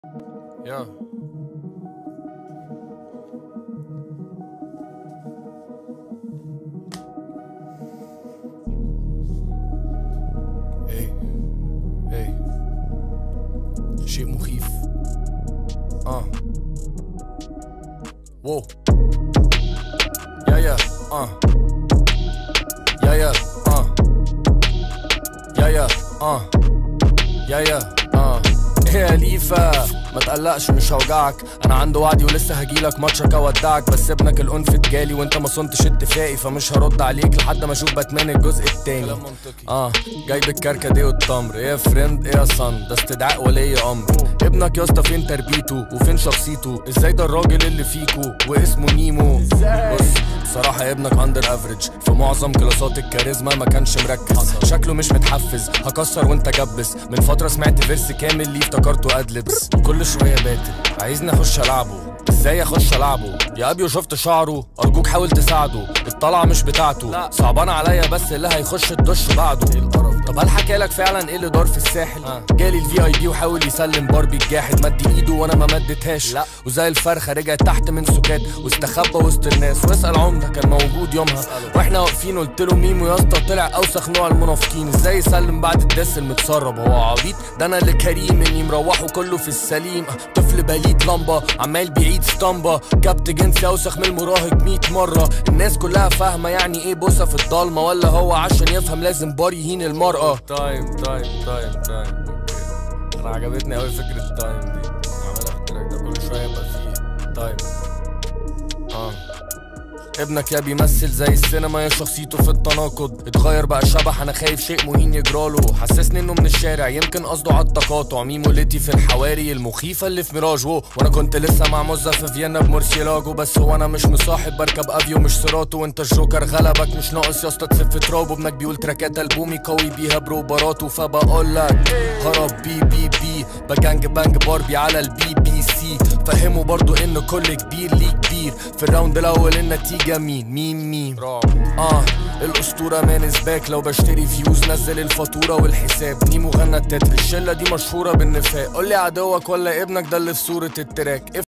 Yeah. ايه ايه شيء مخيف اه واو يا يا اه يا يا اه يا يا اه يا يا اه ايه يا ليفا ما تقلقش مش هوجعك انا عندي وعدي ولسه هجيلك ماتشك اودعك بس ابنك الانف جالي وانت ما صنتش اتفاقي فمش هرد عليك لحد ما اشوف باتمان الجزء التاني اه جايب الكركديه والتمر ايه يا فريند ايه يا صن ده استدعاء ولي امر ابنك يا اسطى فين تربيته وفين شخصيته ازاي ده الراجل اللي فيكو واسمه نيمو بص بصراحة ابنك اندر افريج في معظم كلاسات الكاريزما ما كانش مركز شكله مش متحفز هكسر وانت جبس من فترة سمعت فيرس كامل ليه افتكرته ادلبس وكل شوية باتل عايزني اخش العبه ازاي اخش العبه يا ابيو شفت شعره ارجوك حاول تساعده الطلعة مش بتاعته صعبان عليا بس اللي هيخش الدش بعده ايه القرف طب هل حكالك فعلا ايه اللي دار في الساحل جالي الفي اي بي وحاول يسلم باربي الجاحد مد ايده وانا ما مدتهاش لا وزي الفرخه رجعت تحت من سكات واستخبى وسط الناس واسال عمده كان موجود يومها واحنا واقفين قلت له ميمو يا اسطى طلع اوسخ نوع المنافقين ازاي يسلم بعد الدس المتسرب هو عبيط ده انا اللي كريم اني مروحه كله في السليم أه، طفل بليد لمبه عمال بيعيد اسطمبه كبت جنسي اوسخ من المراهق 100 مره الناس كلها فاهمه يعني ايه بوسه في الضلمه ولا هو عشان يفهم لازم بار يهين المراه تايم تايم تايم تايم اوكي انا عجبتني قوي فكره التايم دي عملها في التراك ده كل شويه يبقى فيه تايم اه ابنك يا بيمثل زي السينما يا شخصيته في التناقض اتغير بقى شبح انا خايف شيء مهين يجراله حسسني انه من الشارع يمكن قصده على التقاطع ميمو ليتي في الحواري المخيفه اللي في ميراج وو وانا كنت لسه مع موزة في فيينا بمورسيلاجو بس هو انا مش مصاحب بركب افيو مش سيراتو وانت الجوكر غلبك مش ناقص يا اسطى تسف تراب ابنك بيقول تراكات البومي قوي بيها بروباراته فبقول لك هرب بي بي بي بجانج بانج باربي على البي بي سي فهموا برضو ان كل كبير ليه كبير في الراوند الاول النتيجه مين مين مين اه الاسطوره مانس باك لو بشتري فيوز نزل الفاتوره والحساب نيمو غنى التتر الشله دي مشهوره بالنفاق قول لي عدوك ولا ابنك ده اللي في صوره التراك